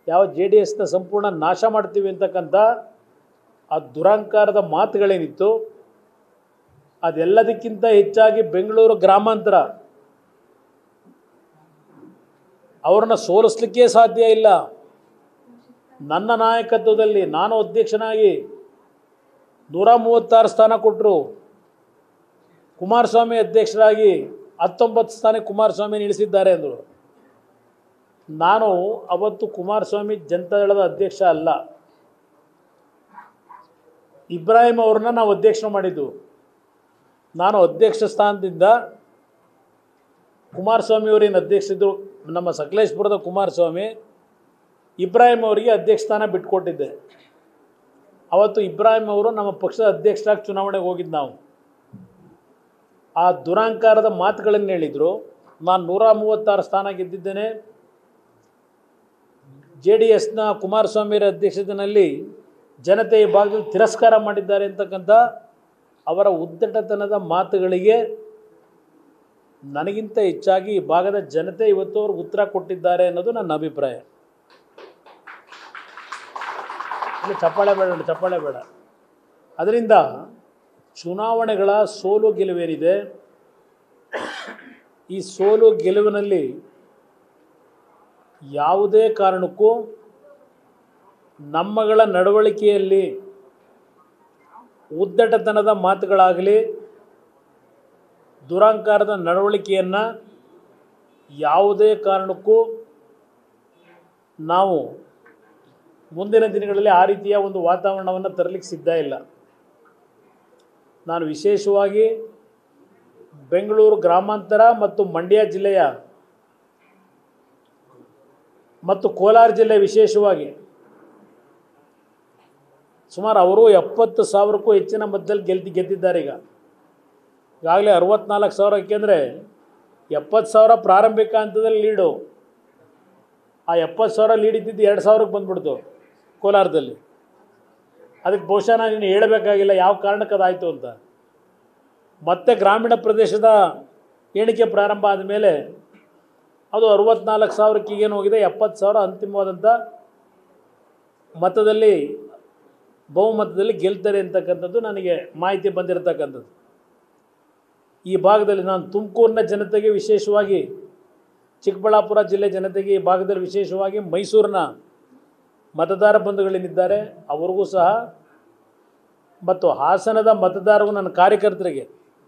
ಯಾವ J D ಎಸ್ನ ಸಂಪೂರ್ಣ ನಾಶ ಮಾಡ್ತೀವಿ ಅಂತಕ್ಕಂಥ ಆ ದುರಹಂಕಾರದ ಮಾತುಗಳೇನಿತ್ತು ಅದೆಲ್ಲದಕ್ಕಿಂತ ಹೆಚ್ಚಾಗಿ ಬೆಂಗಳೂರು ಗ್ರಾಮಾಂತರ ಅವ್ರನ್ನ ಸೋಲಿಸ್ಲಿಕ್ಕೆ ಸಾಧ್ಯ ಇಲ್ಲ ನನ್ನ ನಾಯಕತ್ವದಲ್ಲಿ ನಾನು ಅಧ್ಯಕ್ಷನಾಗಿ ನೂರ ಮೂವತ್ತಾರು ಸ್ಥಾನ ಕೊಟ್ಟರು ಕುಮಾರಸ್ವಾಮಿ ಅಧ್ಯಕ್ಷರಾಗಿ ಹತ್ತೊಂಬತ್ತು ಸ್ಥಾನಕ್ಕೆ ಕುಮಾರಸ್ವಾಮಿ ಇಳಿಸಿದ್ದಾರೆ ಅಂದರು ನಾನು ಅವತ್ತು ಕುಮಾರಸ್ವಾಮಿ ಜನತಾದಳದ ಅಧ್ಯಕ್ಷ ಅಲ್ಲ ಇಬ್ರಾಹಿಂ ಅವ್ರನ್ನ ನಾವು ಅಧ್ಯಕ್ಷ ಮಾಡಿದ್ದು ನಾನು ಅಧ್ಯಕ್ಷ ಸ್ಥಾನದಿಂದ ಕುಮಾರಸ್ವಾಮಿ ಅವರೇನು ಅಧ್ಯಕ್ಷರಿದ್ದರು ನಮ್ಮ ಸಕಲೇಶ್ಪುರದ ಕುಮಾರಸ್ವಾಮಿ ಇಬ್ರಾಹಿಂ ಅವರಿಗೆ ಅಧ್ಯಕ್ಷ ಸ್ಥಾನ ಬಿಟ್ಕೊಟ್ಟಿದ್ದೆ ಅವತ್ತು ಇಬ್ರಾಹಿಂ ಅವರು ನಮ್ಮ ಪಕ್ಷದ ಅಧ್ಯಕ್ಷರಾಗಿ ಚುನಾವಣೆಗೆ ಹೋಗಿದ್ದು ನಾವು ಆ ದುರಹಂಕಾರದ ಮಾತುಗಳನ್ನು ಹೇಳಿದರು ನಾನು ನೂರ ಮೂವತ್ತಾರು ಸ್ಥಾನ ಗೆದ್ದಿದ್ದೇನೆ ಜೆ ಡಿ ಎಸ್ನ ಕುಮಾರಸ್ವಾಮಿಯವರ ಅಧ್ಯಕ್ಷತೆಯಲ್ಲಿ ಜನತೆ ಈ ಭಾಗದಲ್ಲಿ ತಿರಸ್ಕಾರ ಮಾಡಿದ್ದಾರೆ ಅಂತಕ್ಕಂಥ ಅವರ ಉದ್ದಟತನದ ಮಾತುಗಳಿಗೆ ನನಗಿಂತ ಹೆಚ್ಚಾಗಿ ಈ ಭಾಗದ ಜನತೆ ಇವತ್ತು ಅವ್ರಿಗೆ ಉತ್ತರ ಕೊಟ್ಟಿದ್ದಾರೆ ಅನ್ನೋದು ನನ್ನ ಅಭಿಪ್ರಾಯ ಇಲ್ಲಿ ಚಪ್ಪಾಳೆ ಬೇಡ ನೋಡಿ, ಚಪ್ಪಾಳೆ ಬೇಡ ಅದರಿಂದ ಚುನಾವಣೆಗಳ ಸೋಲು ಗೆಲುವೇನಿದೆ ಈ ಸೋಲು ಗೆಲುವಿನಲ್ಲಿ ಯಾವುದೇ ಕಾರಣಕ್ಕೂ ನಮ್ಮಗಳ ನಡವಳಿಕೆಯಲ್ಲಿ ಉದ್ದಟತನದ ಮಾತುಗಳಾಗಲಿ ದುರಹಂಕಾರದ ನಡವಳಿಕೆಯನ್ನು ಯಾವುದೇ ಕಾರಣಕ್ಕೂ ನಾವು ಮುಂದಿನ ದಿನಗಳಲ್ಲಿ ಆ ರೀತಿಯ ಒಂದು ವಾತಾವರಣವನ್ನು ತರಲಿಕ್ಕೆ ಸಿದ್ಧ ಇಲ್ಲ ನಾನು ವಿಶೇಷವಾಗಿ ಬೆಂಗಳೂರು ಗ್ರಾಮಾಂತರ ಮತ್ತು ಮಂಡ್ಯ ಜಿಲ್ಲೆಯ ಮತ್ತು ಕೋಲಾರ ಜಿಲ್ಲೆ ವಿಶೇಷವಾಗಿ ಸುಮಾರು ಅವರು ಎಪ್ಪತ್ತು ಸಾವಿರಕ್ಕೂ ಹೆಚ್ಚಿನ ಮಧ್ಯದಲ್ಲಿ ಗೆಲ್ತಿ ಗೆದ್ದಿದ್ದಾರೆ ಈಗ ಈಗಾಗಲೇ ಅರವತ್ನಾಲ್ಕು ಸಾವಿರ ಯಾಕೆಂದರೆ ಎಪ್ಪತ್ತು ಸಾವಿರ ಪ್ರಾರಂಭಿಕ ಹಂತದಲ್ಲಿ ಲೀಡು ಆ ಎಪ್ಪತ್ತು ಸಾವಿರ ಲೀಡ್ ಇದ್ದಿದ್ದು ಎರಡು ಸಾವಿರಕ್ಕೆ ಬಂದ್ಬಿಡ್ತು ಕೋಲಾರದಲ್ಲಿ ಅದಕ್ಕೆ ಬಹುಶಃ ನಾನು ಇನ್ನು ಹೇಳಬೇಕಾಗಿಲ್ಲ ಯಾವ ಕಾರಣಕ್ಕೆ ಅದಾಯಿತು ಅಂತ ಮತ್ತೆ ಗ್ರಾಮೀಣ ಪ್ರದೇಶದ ಎಣಿಕೆ ಪ್ರಾರಂಭ ಆದಮೇಲೆ ಅದು ಅರವತ್ನಾಲ್ಕು ಸಾವಿರಕ್ಕೆ ಈಗೇನು ಹೋಗಿದೆ ಎಪ್ಪತ್ತು ಸಾವಿರ ಅಂತಿಮವಾದಂಥ ಮತದಲ್ಲಿ ಬಹುಮತದಲ್ಲಿ ಗೆಲ್ತಾರೆ ಅಂತಕ್ಕಂಥದ್ದು ನನಗೆ ಮಾಹಿತಿ ಬಂದಿರತಕ್ಕಂಥದ್ದು ಈ ಭಾಗದಲ್ಲಿ ನಾನು ತುಮಕೂರಿನ ಜನತೆಗೆ ವಿಶೇಷವಾಗಿ ಚಿಕ್ಕಬಳ್ಳಾಪುರ ಜಿಲ್ಲೆ ಜನತೆಗೆ ಈ ಭಾಗದಲ್ಲಿ ವಿಶೇಷವಾಗಿ ಮೈಸೂರಿನ ಮತದಾರ ಬಂಧುಗಳೇನಿದ್ದಾರೆ ಅವ್ರಿಗೂ ಸಹ ಮತ್ತು ಹಾಸನದ ಮತದಾರರು ನನ್ನ ಕಾರ್ಯಕರ್ತರಿಗೆ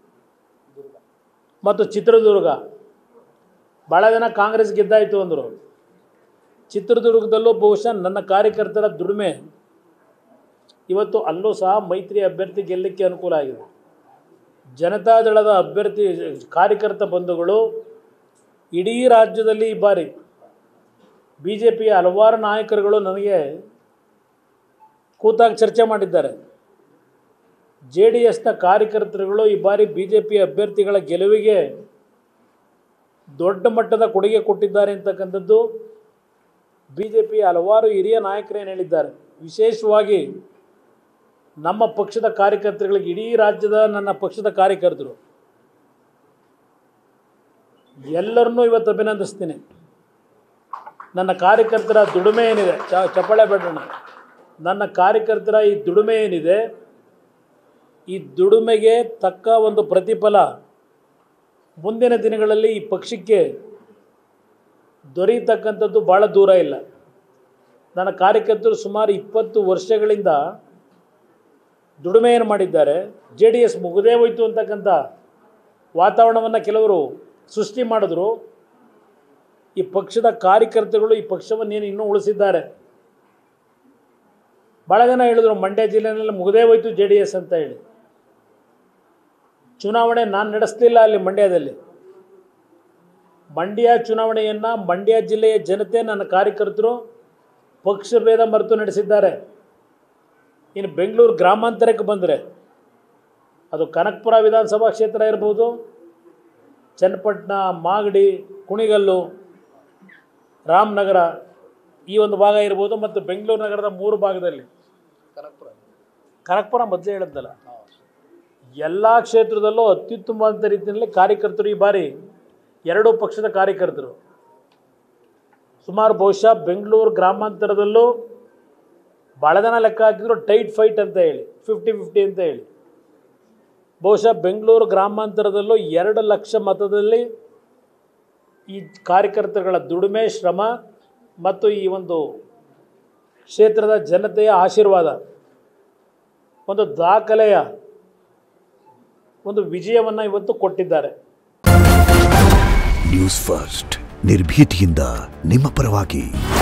ಮತ್ತು ಚಿತ್ರದುರ್ಗ ಭಾಳ ಜನ ಕಾಂಗ್ರೆಸ್ ಗೆದ್ದಾಯಿತು ಅಂದರು ಚಿತ್ರದುರ್ಗದಲ್ಲೂ ಬಹುಶಃ ನನ್ನ ಕಾರ್ಯಕರ್ತರ ದುಡಿಮೆ ಇವತ್ತು ಅಲ್ಲೂ ಸಹ ಮೈತ್ರಿ ಅಭ್ಯರ್ಥಿ ಗೆಲ್ಲಕ್ಕೆ ಅನುಕೂಲ ಆಗಿದೆ ಜನತಾದಳದ ಅಭ್ಯರ್ಥಿ ಕಾರ್ಯಕರ್ತ ಬಂಧುಗಳು ಇಡೀ ರಾಜ್ಯದಲ್ಲಿ ಈ ಬಾರಿ ಬಿ ಜೆ ಪಿಯ ಹಲವಾರು ನಾಯಕರುಗಳು ನನಗೆ ಕೂತಾಗ ಚರ್ಚೆ ಮಾಡಿದ್ದಾರೆ ಜೆ ಡಿ ಎಸ್ನ ಕಾರ್ಯಕರ್ತರುಗಳು ಈ ಬಾರಿ ಬಿ ಜೆ ಪಿ ಅಭ್ಯರ್ಥಿಗಳ ಗೆಲುವಿಗೆ ದೊಡ್ಡ ಮಟ್ಟದ ಕೊಡುಗೆ ಕೊಟ್ಟಿದ್ದಾರೆ ಅಂತಕ್ಕಂಥದ್ದು ಬಿ ಜೆ ಪಿಯ ಹಲವಾರು ಹಿರಿಯ ನಾಯಕರೇನು ಹೇಳಿದ್ದಾರೆ ವಿಶೇಷವಾಗಿ ನಮ್ಮ ಪಕ್ಷದ ಕಾರ್ಯಕರ್ತರುಗಳಿಗೆ ಇಡೀ ರಾಜ್ಯದ ನನ್ನ ಪಕ್ಷದ ಕಾರ್ಯಕರ್ತರು ಎಲ್ಲರನ್ನೂ ಇವತ್ತು ಅಭಿನಂದಿಸ್ತೀನಿ ನನ್ನ ಕಾರ್ಯಕರ್ತರ ದುಡಿಮೆ ಏನಿದೆ ಚ ಚಪ್ಪಾಳೆ ಬೇಡೋಣ ನನ್ನ ಕಾರ್ಯಕರ್ತರ ಈ ದುಡಿಮೆ ಏನಿದೆ ಈ ದುಡಿಮೆಗೆ ತಕ್ಕ ಒಂದು ಪ್ರತಿಫಲ ಮುಂದಿನ ದಿನಗಳಲ್ಲಿ ಈ ಪಕ್ಷಕ್ಕೆ ದೊರೆಯತಕ್ಕಂಥದ್ದು ಭಾಳ ದೂರ ಇಲ್ಲ ನನ್ನ ಕಾರ್ಯಕರ್ತರು ಸುಮಾರು ಇಪ್ಪತ್ತು ವರ್ಷಗಳಿಂದ ದುಡಿಮೆಯನ್ನು ಮಾಡಿದ್ದಾರೆ ಜೆ ಡಿ ಎಸ್ ಮುಗದೇ ಹೋಯ್ತು ಅಂತಕ್ಕಂಥ ವಾತಾವರಣವನ್ನು ಕೆಲವರು ಸೃಷ್ಟಿ ಮಾಡಿದ್ರು ಈ ಪಕ್ಷದ ಕಾರ್ಯಕರ್ತರುಗಳು ಈ ಪಕ್ಷವನ್ನು ಏನು ಇನ್ನೂ ಉಳಿಸಿದ್ದಾರೆ ಭಾಳ ಜನ ಹೇಳಿದ್ರು ಮಂಡ್ಯ ಜಿಲ್ಲೆಯಲ್ಲಿ ಮುಗದೇ ಹೋಯ್ತು ಜೆ ಡಿ ಎಸ್ ಅಂತ ಹೇಳಿ ಚುನಾವಣೆ ನಾನು ನಡೆಸಲಿಲ್ಲ ಅಲ್ಲಿ ಮಂಡ್ಯದಲ್ಲಿ ಮಂಡ್ಯ ಚುನಾವಣೆಯನ್ನು ಮಂಡ್ಯ ಜಿಲ್ಲೆಯ ಜನತೆ ನನ್ನ ಕಾರ್ಯಕರ್ತರು ಪಕ್ಷ ಭೇದ ಮರೆತು ನಡೆಸಿದ್ದಾರೆ ಇನ್ನು ಬೆಂಗಳೂರು ಗ್ರಾಮಾಂತರಕ್ಕೆ ಬಂದರೆ ಅದು ಕನಕಪುರ ವಿಧಾನಸಭಾ ಕ್ಷೇತ್ರ ಇರ್ಬೋದು ಚನ್ನಪಟ್ಟಣ ಮಾಗಡಿ ಕುಣಿಗಲ್ಲು ರಾಮನಗರ ಈ ಒಂದು ಭಾಗ ಇರ್ಬೋದು ಮತ್ತು ಬೆಂಗಳೂರು ನಗರದ ಮೂರು ಭಾಗದಲ್ಲಿ ಕನಕಪುರ ಕನಕಪುರ ಮೊದಲೇ ಹೇಳಿದ್ದಲ್ಲ ಎಲ್ಲ ಕ್ಷೇತ್ರದಲ್ಲೂ ಅತ್ಯುತ್ತಮವಾದ ರೀತಿಯಲ್ಲಿ ಕಾರ್ಯಕರ್ತರು ಈ ಬಾರಿ ಎರಡೂ ಪಕ್ಷದ ಕಾರ್ಯಕರ್ತರು ಸುಮಾರು ಬಹುಶಃ ಬೆಂಗಳೂರು ಗ್ರಾಮಾಂತರದಲ್ಲೂ ಭಾಳ ಜನ ಲೆಕ್ಕ ಹಾಕಿದ್ರು ಟೈಟ್ ಫೈಟ್ ಅಂತ ಹೇಳಿ ಫಿಫ್ಟಿ ಫಿಫ್ಟಿ ಅಂತ ಹೇಳಿ ಬಹುಶಃ ಬೆಂಗಳೂರು ಗ್ರಾಮಾಂತರದಲ್ಲೂ ಎರಡು ಲಕ್ಷ ಮತದಲ್ಲಿ ಈ ಕಾರ್ಯಕರ್ತರುಗಳ ದುಡಿಮೆ ಶ್ರಮ ಮತ್ತು ಈ ಒಂದು ಕ್ಷೇತ್ರದ ಜನತೆಯ ಆಶೀರ್ವಾದ ಒಂದು ದಾಖಲೆಯ ಒಂದು ವಿಜಯವನ್ನು ಇವತ್ತು ಕೊಟ್ಟಿದ್ದಾರೆ ನ್ಯೂಸ್ ಫಸ್ಟ್ ನಿರ್ಭೀತಿಯಿಂದ ನಿಮ್ಮ ಪರವಾಗಿ